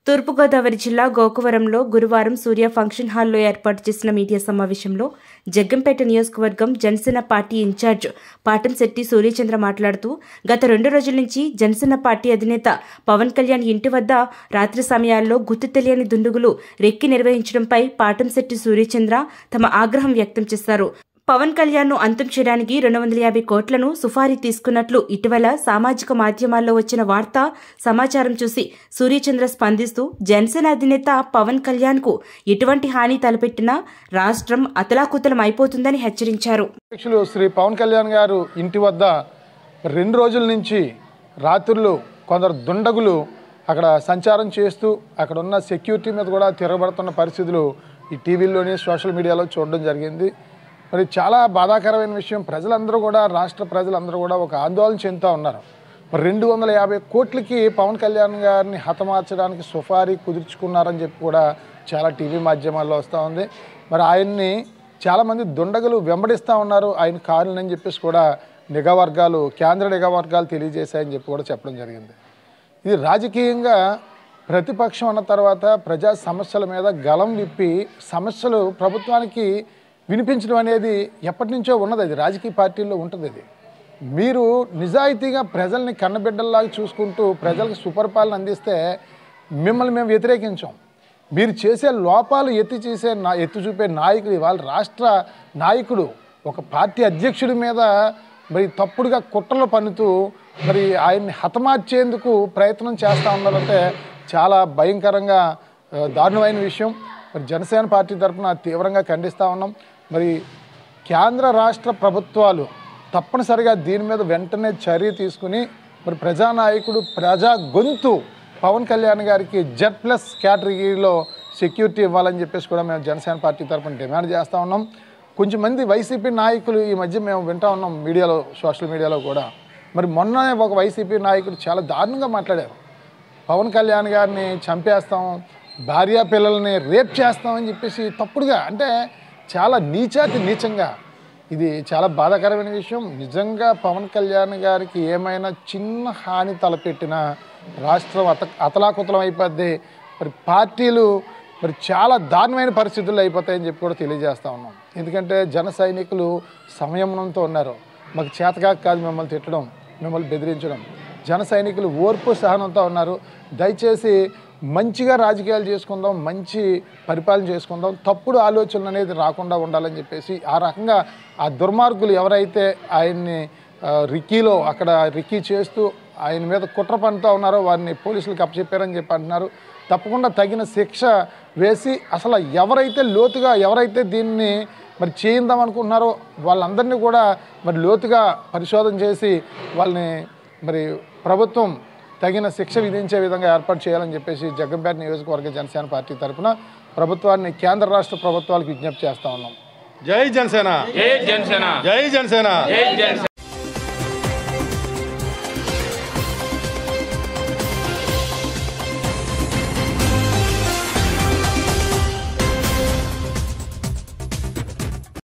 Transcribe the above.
తూర్పుగోదావరి జిల్లా గోకవరంలో గురువారం సూర్య ఫంక్షన్ హాల్లో ఏర్పాటు చేసిన మీడియా సమావేశంలో జగ్గంపేట నియోజకవర్గం జనసేన పార్టీ ఇన్ఛార్జ్ పాటంశెట్టి సూర్యచంద్ర మాట్లాడుతూ గత రెండు రోజుల నుంచి జనసేన పార్టీ అధినేత పవన్ కళ్యాణ్ ఇంటి వద్ద రాత్రి సమయాల్లో గుర్తు తెలియని దుండుగులు రెక్కి నిర్వహించడంపై పాటంశెట్టి సూర్యచంద్ర తమ ఆగ్రహం వ్యక్తం చేశారు పవన్ కళ్యాణ్ ను అంతం చేయడానికి రెండు వందల యాభై కోట్లను సుఫారీ తీసుకున్నట్లు ఇటీవల సామాజిక మాధ్యమాల్లో వచ్చిన వార్త సమాచారం చూసి సూర్యచంద్ర స్పందిస్తూ జనసేన అధినేత పవన్ కళ్యాణ్ కు ఎటువంటి హాని తలపెట్టినా రాష్ట్రం అతలాకుతలం అయిపోతుందని హెచ్చరించారు అధ్యక్షులు శ్రీ పవన్ కళ్యాణ్ గారు ఇంటి వద్ద రెండు రోజుల నుంచి రాత్రులు కొందరు దుండగులు అక్కడ సంచారం చేస్తూ అక్కడ ఉన్న సెక్యూరిటీ మీద కూడా తిరగబడుతున్న పరిస్థితులు ఈ టీవీల్లోని సోషల్ మీడియాలో చూడడం జరిగింది మరి చాలా బాధాకరమైన విషయం ప్రజలందరూ కూడా రాష్ట్ర ప్రజలందరూ కూడా ఒక ఆందోళన చెందుతూ ఉన్నారు మరి రెండు వందల యాభై కోట్లకి పవన్ కళ్యాణ్ గారిని హతమార్చడానికి సుఫారీ కుదుర్చుకున్నారని చెప్పి కూడా చాలా టీవీ మాధ్యమాల్లో వస్తూ ఉంది మరి ఆయన్ని చాలామంది దుండగులు వెంబడిస్తూ ఉన్నారు ఆయన కారులని చెప్పేసి కూడా నిఘా వర్గాలు కేంద్ర నిఘా వర్గాలు తెలియజేశాయని చెప్పి కూడా చెప్పడం జరిగింది ఇది రాజకీయంగా ప్రతిపక్షం అన్న తర్వాత ప్రజా సమస్యల మీద గలం విప్పి సమస్యలు ప్రభుత్వానికి వినిపించడం అనేది ఎప్పటి నుంచో ఉన్నది అది రాజకీయ పార్టీల్లో ఉంటుంది అది మీరు నిజాయితీగా ప్రజల్ని కన్నబిడ్డల్లాగా చూసుకుంటూ ప్రజలకు సుపరిపాలన అందిస్తే మిమ్మల్ని మేము వ్యతిరేకించాం మీరు చేసే లోపాలు ఎత్తి చేసే నా ఎత్తి చూపే నాయకుడు ఇవాళ రాష్ట్ర నాయకుడు ఒక పార్టీ అధ్యక్షుడి మీద మరి తప్పుడుగా కుట్రలు పన్నుతూ మరి ఆయన్ని హతమార్చేందుకు ప్రయత్నం చేస్తూ ఉన్నారంటే చాలా భయంకరంగా ఆ, దారుణమైన విషయం మరి జనసేన పార్టీ తరఫున తీవ్రంగా ఖండిస్తూ ఉన్నాం మరి కేంద్ర రాష్ట్ర ప్రభుత్వాలు తప్పనిసరిగా దీని మీద వెంటనే చర్య తీసుకుని మరి ప్రజానాయకుడు ప్రజా గొంతు పవన్ కళ్యాణ్ గారికి జెడ్ ప్లస్ కేటగిరీలో సెక్యూరిటీ ఇవ్వాలని చెప్పేసి కూడా మేము జనసేన పార్టీ తరఫున డిమాండ్ చేస్తూ ఉన్నాం కొంచెం మంది వైసీపీ నాయకులు ఈ మధ్య మేము వింటా ఉన్నాం మీడియాలో సోషల్ మీడియాలో కూడా మరి మొన్ననే ఒక వైసీపీ నాయకుడు చాలా దారుణంగా మాట్లాడారు పవన్ కళ్యాణ్ గారిని చంపేస్తాం భార్య పిల్లల్ని రేప్ చేస్తామని చెప్పేసి తప్పుడుగా అంటే చాలా నీచాతి నీచంగా ఇది చాలా బాధాకరమైన విషయం నిజంగా పవన్ కళ్యాణ్ గారికి ఏమైనా చిన్న హాని తలపెట్టినా రాష్ట్రం అత అతలాకుతలం అయిపోద్ది మరి పార్టీలు మరి చాలా దారుణమైన పరిస్థితుల్లో అయిపోతాయని చెప్పి కూడా తెలియజేస్తా ఉన్నాం ఎందుకంటే జన సైనికులు సంయమనంతో ఉన్నారు మాకు చేతగా కాదు మిమ్మల్ని తిట్టడం మిమ్మల్ని బెదిరించడం జన సైనికులు ఓర్పు సహనంతో ఉన్నారు దయచేసి మంచిగా రాజకీయాలు చేసుకుందాం మంచి పరిపాలన చేసుకుందాం తప్పుడు ఆలోచనలు అనేది రాకుండా ఉండాలని చెప్పేసి ఆ రకంగా ఆ దుర్మార్గులు ఎవరైతే ఆయన్ని ఆ, రిక్కీలో అక్కడ రిక్కీ చేస్తూ ఆయన మీద కుట్ర పనుతూ ఉన్నారో వారిని పోలీసులకు అప్పచెప్పారని చెప్పి అంటున్నారు తప్పకుండా తగిన శిక్ష వేసి అసలు ఎవరైతే లోతుగా ఎవరైతే దీన్ని మరి చేయిందాం అనుకుంటున్నారో వాళ్ళందరినీ కూడా మరి లోతుగా పరిశోధన చేసి వాళ్ళని మరి ప్రభుత్వం తగిన శిక్ష విధించే విధంగా ఏర్పాటు చేయాలని చెప్పేసి జగ్గంపేట నియోజకవర్గ జనసేన పార్టీ తరఫున ప్రభుత్వాన్ని కేంద్ర రాష్ట్ర ప్రభుత్వాలకు విజ్ఞప్తి చేస్తా ఉన్నాం జై జనసేన జై జనసేన జై జనసేన జై జనసేన